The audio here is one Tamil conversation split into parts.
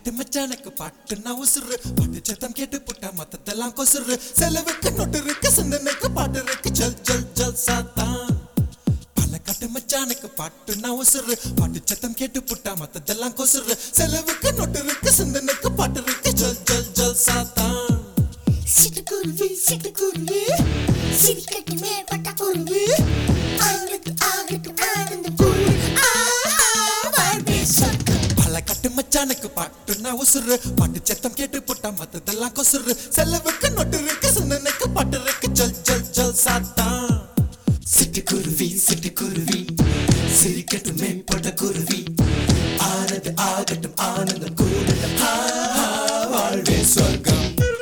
கட்டு மச்சானுக்கு பாட்டுன்னா உசுறு பாட்டு சத்தம் கேட்டு புட்டா மத்ததெல்லாம் கொசுறு செலவுக்கு நொட்டு இருக்கு சிந்தனைக்கு பாட்டு இருக்கு ஜல் ஜல் ஜல் சாத்தான் பல கட்டு மச்சானுக்கு பாட்டுன்னா உசுறு பாட்டு சத்தம் கேட்டு புட்டா மத்ததெல்லாம் கொசுறு செலவுக்கு நொட்டு இருக்கு சிந்தனைக்கு பாட்டு இருக்கு ஜல் ஜல் ஜல் சாத்தான் சிட்டுக்குருவி சிட்டுக்குருவி சிரிக்கட்டுமே பட்டக்குருவி ஆகட்டு ஆகட்டு ஆனந்த குருவி ஆஹா வாழ்வே சொர்க்கம் பல கட்டு மச்சானுக்கு பாட்டுன்னா உசுறு பாட்டு சத்தம் கேட்டு புட்டா மத்ததெல்லாம் கொசுறு செலவுக்கு நொட்டு இருக்கு சிந்தனைக்கு பாட்டு இருக்கு ஜல் ஜல் ஜல் சாத்தான் சிட்டுக்குருவி சிட்டுக்குருவி சிரிக்கட்டுமே பட்ட குருவி ஆனது ஆகட்டும் ஆனந்தம் கூடட்டும் ஆ, ஆ, வாழ்வே சொர்க்கம்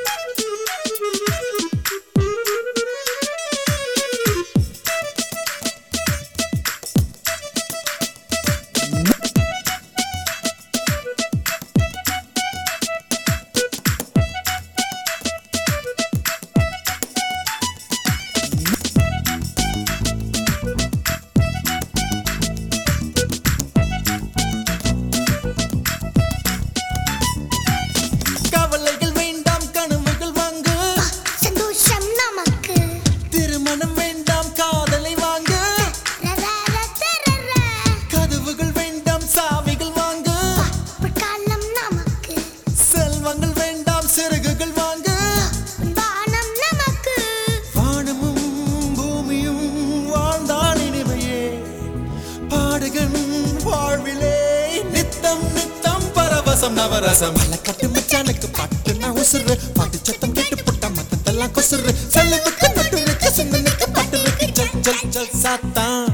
கவலைகள் வேண்டாம் கனவுகள் வாங்கு சந்தோஷம் நமக்கு திருமணம் வேண்டாம் காதலை வாங்கு ரரர தரர கதவுகள் வேண்டாம் சாவிகள் வாங்கு பொற்காலம் நமக்கு செல்வங்கள் வேண்டாம் சிறகுகள் வாங்கு வானம் நமக்கு வானமும் பூமியும் வாழ்ந்தால் இனிமையே பாடுகன் வாழ்விலே நித்தம் நித்தம் பரவசம் நவரசம் பல கட்டு மச்சானுக்கு பாட்டு நான் உசுறு பாட்டு சத்தம் கேட்டு புட்டா மத்ததெல்லாம் கொசுறு செலவுக்கு நட்டு இருக்கு சிந்தனைக்கு பாட்டு இருக்கு ஜல் ஜல் ஜல் சாத்தான்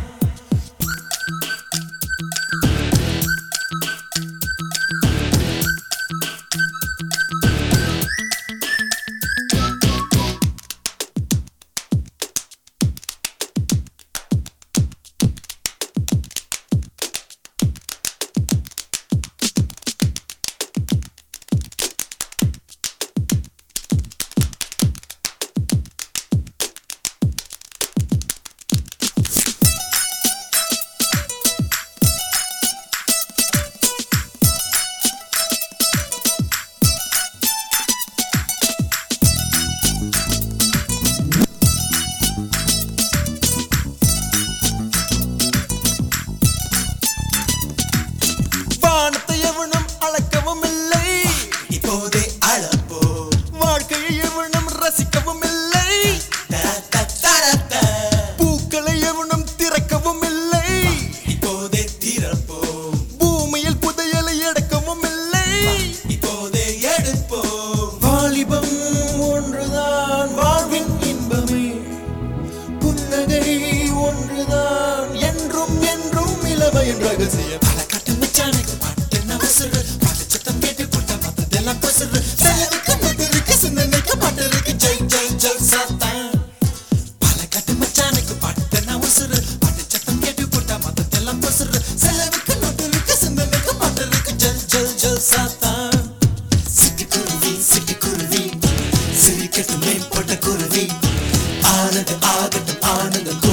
வானத்தை எவனும் அளக்கவும் இல்லை இப்போதே அளப்போ வாழ்க்கையை எவனும் ரசிக்கவும் இல்லை பூக்களை எவனும் திறக்கவும் இல்லை இப்போதே திறப்போ பூமியில் புதையலை எடுக்கவும் இல்லை இப்போதே எடுப்போ வாலிபம் ஒன்றுதான் வாழ்வின் இன்பமே புன்னகை ஒன்றுதான் என்றும் என்றும் இளமையின் ரகசியம் பல கட்டு மச்சானுக்கு பாட்டு நவசுறு பாட்டு சத்தம் கேட்டு போட்ட மத்ததெல்லாம் கொசுறு செலவுக்கு நதிருக்கு சிந்தனைக்கு பாட்டு இருக்கு ஜெய் ஜெய் ஜெய் சாத்தான் பல கட்டு மச்சானுக்கு பாட்டு நவசுறு பாட்டு சத்தம் கேட்டு போட்ட மத்ததெல்லாம் கொசுறு செலவுக்கு நதிருக்கு சிந்தனைக்கு பாட்டு இருக்கு ஜெய் ஜெய் ஜெய் சாத்தான் சிட்டுக்குருவி சிட்டுக்குருவி சிரிக்கட்டும் மேம்பட்ட குருவி ஆனது ஆகட்டும் ஆனந்தம்